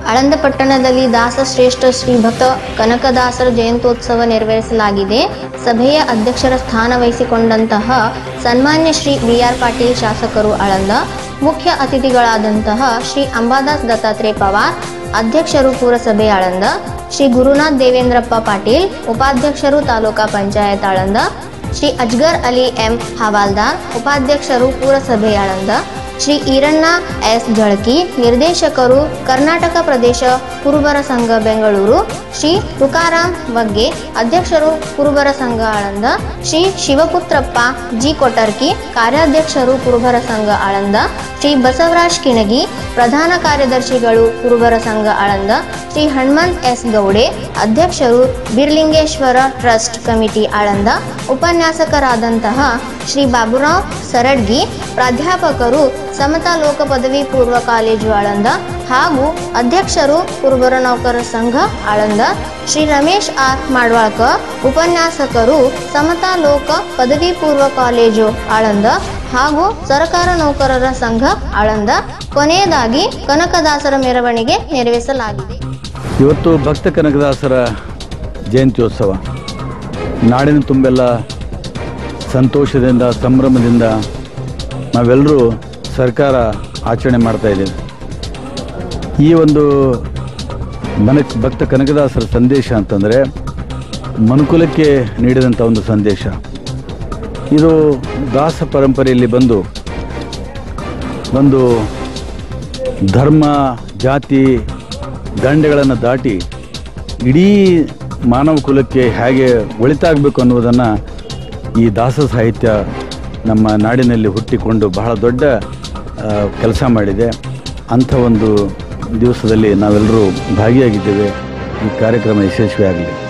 ಆಳಂದ ಪಟ್ಟಣದಲ್ಲಿ ದಾಸಶ್ರೇಷ್ಠ ಶ್ರೀ ಭಕ್ತ ಕನಕದಾಸರ ಜಯಂತ್ಯೋತ್ಸವ ನೆರವೇರಿಸಲಾಗಿದೆ ಸಭೆಯ ಅಧ್ಯಕ್ಷರ ಸ್ಥಾನ ವಹಿಸಿಕೊಂಡಂತಹ ಸನ್ಮಾನ್ಯ ಶ್ರೀ ಬಿ ಆರ್ ಪಾಟೀಲ್ ಶಾಸಕರು ಆಳಂದ ಮುಖ್ಯ ಅತಿಥಿಗಳಾದಂತಹ ಶ್ರೀ ಅಂಬಾದಾಸ್ ದತ್ತಾತ್ರೇಯ ಪವಾರ್ ಅಧ್ಯಕ್ಷರು ಪುರಸಭೆ ಆಳಂದ ಶ್ರೀ ಗುರುನಾಥ್ ದೇವೇಂದ್ರಪ್ಪ ಪಾಟೀಲ್ ಉಪಾಧ್ಯಕ್ಷರು ತಾಲೂಕಾ ಪಂಚಾಯತ್ ಆಳಂದ ಶ್ರೀ ಅಜ್ಗರ್ ಅಲಿ ಎಂ ಹವಾಲ್ದಾರ್ ಉಪಾಧ್ಯಕ್ಷರು ಪುರಸಭೆ ಆಳಂದ ಶ್ರೀ ಈರಣ್ಣ ಎಸ್ ಜಳಕಿ ನಿರ್ದೇಶಕರು ಕರ್ನಾಟಕ ಪ್ರದೇಶ ಕುರುಬರ ಸಂಘ ಬೆಂಗಳೂರು ಶ್ರೀ ತುಕಾರಾಮ್ ಬಗ್ಗೆ ಅಧ್ಯಕ್ಷರು ಕುರುಬರ ಸಂಘ ಆಳಂದ ಶ್ರೀ ಶಿವಪುತ್ರಪ್ಪ ಜಿ ಕೊಟರ್ಕಿ ಕಾರ್ಯಾಧ್ಯಕ್ಷರು ಕುರುಬರ ಸಂಘ ಆಳಂದ ಶ್ರೀ ಬಸವರಾಜ್ ಕಿಣಗಿ ಪ್ರಧಾನ ಕಾರ್ಯದರ್ಶಿಗಳು ಕುರುಬರ ಸಂಘ ಆಳಂದ ಶ್ರೀ ಹನುಮಂತ್ ಎಸ್ ಗೌಡೆ ಅಧ್ಯಕ್ಷರು ಬಿರ್ಲಿಂಗೇಶ್ವರ ಟ್ರಸ್ಟ್ ಕಮಿಟಿ ಆಳಂದ ಉಪನ್ಯಾಸಕರಾದಂತಹ ಶ್ರೀ ಬಾಬುರಾವ್ ಸರಡ್ಗಿ ಪ್ರಾಧ್ಯಾಪಕರು ಸಮತಾ ಲೋಕ ಪದವಿ ಪೂರ್ವ ಕಾಲೇಜು ಆಳಂದ ಹಾಗೂ ಅಧ್ಯಕ್ಷರು ಕುರುಬರ ನೌಕರರ ಸಂಘ ಆಳಂದ ಶ್ರೀ ರಮೇಶ್ ಆರ್ ಮಾಡ್ವಾಳ್ಕರ್ ಉಪನ್ಯಾಸಕರು ಸಮತಾ ಲೋಕ ಪದವಿ ಪೂರ್ವ ಕಾಲೇಜು ಆಳಂದ ಹಾಗೂ ಸರಕಾರ ನೌಕರರ ಸಂಘ ಆಳಂದ ಕೊನೆಯದಾಗಿ ಕನಕದಾಸರ ಮೆರವಣಿಗೆ ನೆರವೇರಿಸಲಾಗಿದೆ ಇವತ್ತು ಭಕ್ತ ಕನಕದಾಸರ ಜಯಂತ್ಯೋತ್ಸವ ನಾಡಿನ ತುಂಬೆಲ್ಲ ಸಂತೋಷದಿಂದ ಸಂಭ್ರಮದಿಂದ ನಾವೆಲ್ಲರೂ ಸರ್ಕಾರ ಆಚರಣೆ ಮಾಡ್ತಾ ಇದ್ದೇವೆ ಈ ಒಂದು ಮನಕ್ ಭಕ್ತ ಕನಕದಾಸರ ಸಂದೇಶ ಅಂತಂದರೆ ಮನುಕುಲಕ್ಕೆ ನೀಡಿದಂಥ ಒಂದು ಸಂದೇಶ ಇದು ದಾಸ ಪರಂಪರೆಯಲ್ಲಿ ಬಂದು ಒಂದು ಧರ್ಮ ಜಾತಿ ದಂಡೆಗಳನ್ನು ದಾಟಿ ಇಡೀ ಮಾನವ ಕುಲಕ್ಕೆ ಹೇಗೆ ಒಳಿತಾಗಬೇಕು ಅನ್ನುವುದನ್ನು ಈ ದಾಸ ಸಾಹಿತ್ಯ ನಮ್ಮ ನಾಡಿನಲ್ಲಿ ಹುಟ್ಟಿಕೊಂಡು ಬಹಳ ದೊಡ್ಡ ಕೆಲಸ ಮಾಡಿದೆ ಅಂಥ ಒಂದು ದಿವಸದಲ್ಲಿ ನಾವೆಲ್ಲರೂ ಭಾಗಿಯಾಗಿದ್ದೇವೆ ಈ ಕಾರ್ಯಕ್ರಮ ಯಶಸ್ವಿಯಾಗಲಿ